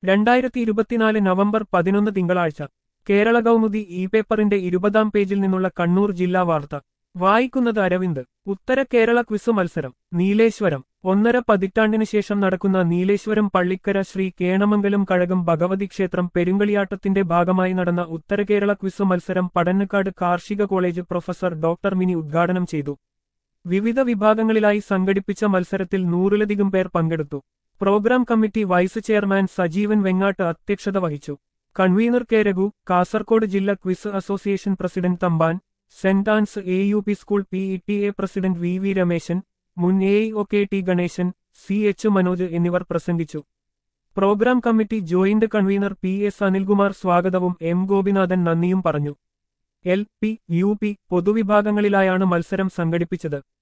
രണ്ടായിരത്തി ഇരുപത്തിനാല് നവംബർ പതിനൊന്ന് തിങ്കളാഴ്ച കേരള കൗമുദി ഇ പേപ്പറിന്റെ ഇരുപതാം പേജിൽ നിന്നുള്ള കണ്ണൂർ ജില്ലാ വാർത്ത വായിക്കുന്നത് അരവിന്ദ് ഉത്തര കേരള ക്വിസ് മത്സരം നീലേശ്വരം ഒന്നര പതിറ്റാണ്ടിനു ശേഷം നടക്കുന്ന നീലേശ്വരം പള്ളിക്കര ശ്രീ കേണമംഗലം കഴകം ഭഗവതി ക്ഷേത്രം പെരുങ്കളിയാട്ടത്തിന്റെ ഭാഗമായി നടന്ന ഉത്തര കേരള ക്വിസ് മത്സരം പടന്നക്കാട് കാർഷിക കോളേജ് പ്രൊഫസർ ഡോക്ടർ മിനി ഉദ്ഘാടനം ചെയ്തു വിവിധ വിഭാഗങ്ങളിലായി സംഘടിപ്പിച്ച മത്സരത്തിൽ നൂറിലധികം പേർ പങ്കെടുത്തു programme committee vice chairman Sajeevan Vengattu അധ്യക്ഷത വഹിച്ചു കൺവീനർ കെ രഘു കാസർകോട് ജില്ലാ quiz association president Thampan Saint Ann's A U P school P E T A president V V Rameshan മുൻ A O K T Ganeshan C H Manoj എന്നിവർ പ്രസംഗിച്ചു programme committee joint convener P S Anilkumar സ്വാഗതവും M Gopinathan നന്ദിയും പറഞ്ഞു L P U P പൊതുവിഭാഗങ്ങളിലായാണ് മത്സരം സംഘടിപ്പിച്ചത്